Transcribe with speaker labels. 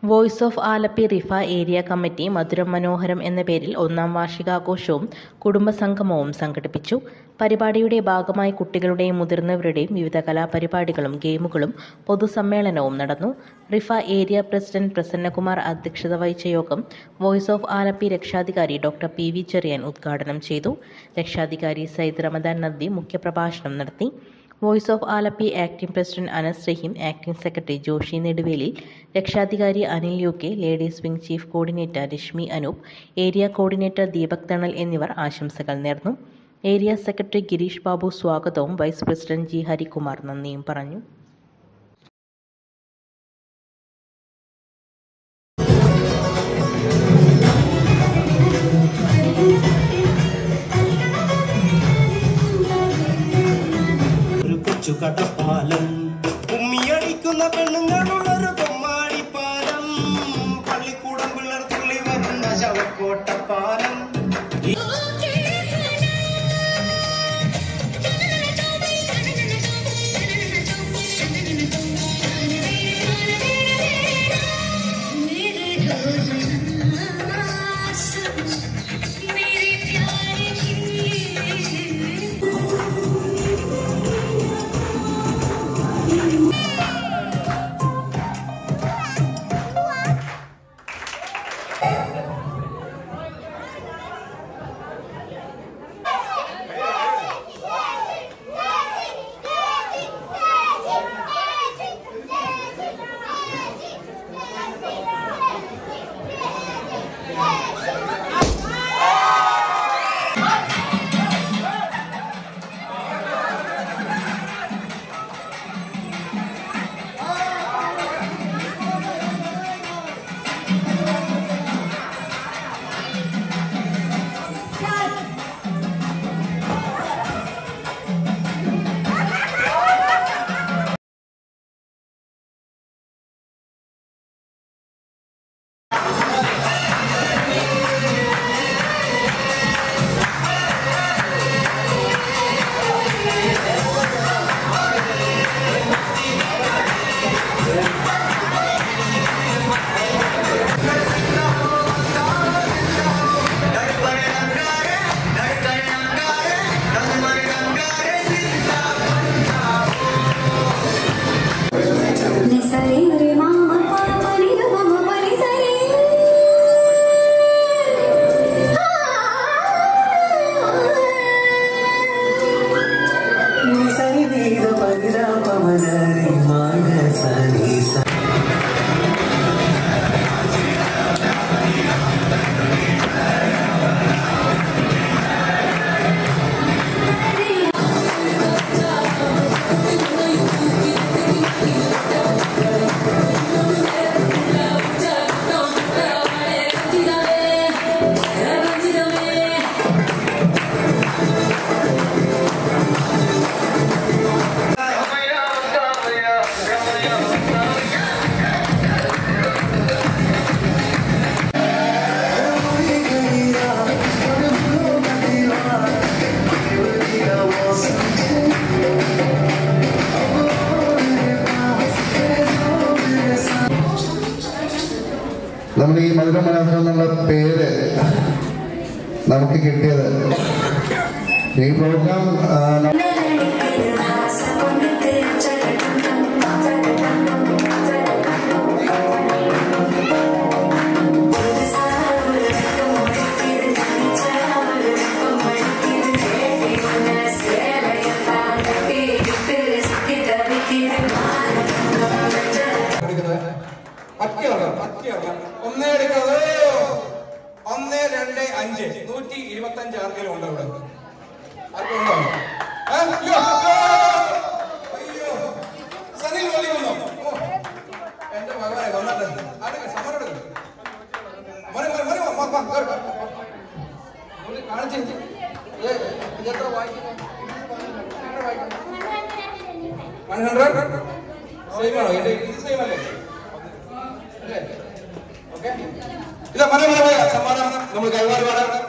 Speaker 1: Voice of Alleppey Riffa area committee മധുരം മനോഹരം എന്ന പേരിൽ ഒന്നാം വാർഷികാഘോഷവും കുടുംബസംഗമവും സംഘടിപ്പിച്ചു പരിപാടിയുടെ ഭാഗമായി കുട്ടികളുടെയും മുതിർന്നവരുടെയും വിവിധ കലാപരിപാടികളും ഗെയിമുകളും പൊതുസമ്മേളനവും നടന്നു റിഫ ഏരിയ പ്രസിഡന്റ് പ്രസന്നകുമാർ അധ്യക്ഷത വഹിച്ച യോഗം വോയ്സ് ഓഫ് ആലപ്പി രക്ഷാധികാരി ഡോക്ടർ പി വി ചെറിയാൻ ഉദ്ഘാടനം ചെയ്തു രക്ഷാധികാരി സയ്യിദ് റമദാൻ നദ്വി മുഖ്യപ്രഭാഷണം നടത്തി voice of Alleppey acting president Anas Raheem acting secretary Joshi Neduvelil രക്ഷാധികാരി Anil U K ladies wing chief coordinator Reshmi Anoop area coordinator Deepak Thanal എന്നിവർ ആശംസകൾ നേർന്നു ഏരിയ സെക്രട്ടറി ഗിരീഷ് ബാബു സ്വാഗതവും വൈസ് പ്രസിഡന്റ് ജി ഹരികുമാർ നന്ദിയും പറഞ്ഞു
Speaker 2: ഒരു കൊച്ചു കടപ്പാലം ഉമ്മിയടിക്കുന്ന പെണ്ണുങ്ങളുള്ളൊരു കൊമ്മാടിപ്പാലം പള്ളിക്കൂടം പിള്ളർ തുള്ളി വരുന്ന ശവക്കോട്ടപ്പാലം
Speaker 3: मेरे प्यारे की నిసరి రే మామ పర పని ర మమ పని సరి
Speaker 2: సరి నీద పగిరా పమదరి మానస నీస
Speaker 4: നമ്മൾ ഈ മധുര മനോഹരം എന്നുള്ള പേര് നമുക്ക് കിട്ടിയത് ഈ പ്രോഗ്രാം ആ, ന-
Speaker 5: എടുക്കുന്നത് പറ്റിയാണ് പറ്റിയാണ് ഒന്നേ എടുക്കുന്നത് ഒന്ന് രണ്ട് അഞ്ച് നൂറ്റി ഇരുപത്തി അഞ്ച് ആർക്കെങ്കിലും ഉണ്ടോ ഇവിടെ ആർക്കും ഉണ്ടോ ഏ? അയ്യോ അയ്യോ സനിൽ വലിയ വന്നോ ഓ, എന്റെ മകനെ വന്നിട്ട് അടുക്ക സമരം എടുക്ക്. മോനെ, മോനെ, മോനെ, വാ, വാ, വാ, വാ. ഒന്ന് കാണിച്ച് ഏ, ഇത് എത്ര വായിക്കുന്നത് എത്ര വായിക്കുന്നത് വൺ ഹൺഡ്രഡ് സെയിം ആണോ ഇത് ഇത് സെയിം അല്ലേ അല്ലേ ഓക്കെ ഇതാ മല മല മല സമ്മാനം നമ്മൾ കൈമാറുവാണ്